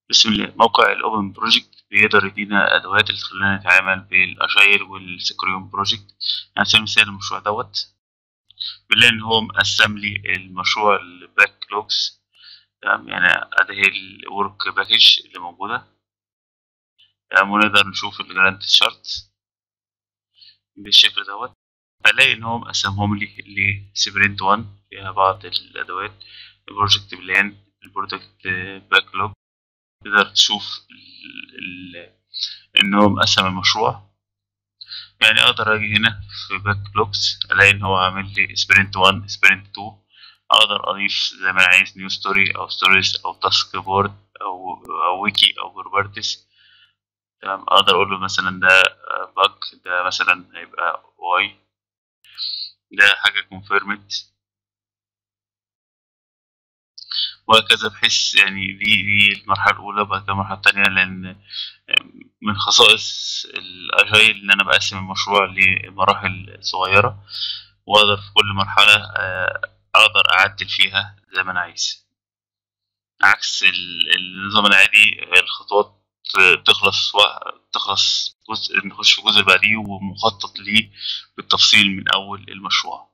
بسم الله موقع الأوبن بروجكت بيقدر يدينا أدوات اللي تخلينا نتعامل بالأجايل والسكريون بروجكت على سبيل المثال المشروع دوت بنلاقي إن هو مقسم لي المشروع الباك لوجز تمام يعني أدي هي الورك باكج اللي موجودة تمام ونقدر نشوف الجرانت شارت بالشكل دوت ألاقي إن هو مقسمهم لي لسبرنت 1 فيها بعض الأدوات البروجكت بلان البروجكت باك لوج تقدر تشوف ال ال ان هو مقسم المشروع يعني اقدر اجي هنا في باك لوكس الاقي ان هو عامل لي سبرنت 1 سبرنت 2 اقدر اضيف زي ما انا عايز نيو ستوري او ستوريز او تاسك بورد او او ويكي او بروبرتس تمام اقدر اقول له مثلا ده باج ده مثلا هيبقى واي ده حاجه كونفيرمد وهكذا بحيث يعني دي دي المرحلة الأولى وبعد كده المرحلة التانية لأن من خصائص الأجايل إن أنا بقسم المشروع لمراحل صغيرة وأقدر في كل مرحلة أقدر أعدل فيها زي ما أنا عايز عكس النظام العادي الخطوات تخلص تخلص جزء نخش في الجزء اللي بعديه ومخطط ليه بالتفصيل من أول المشروع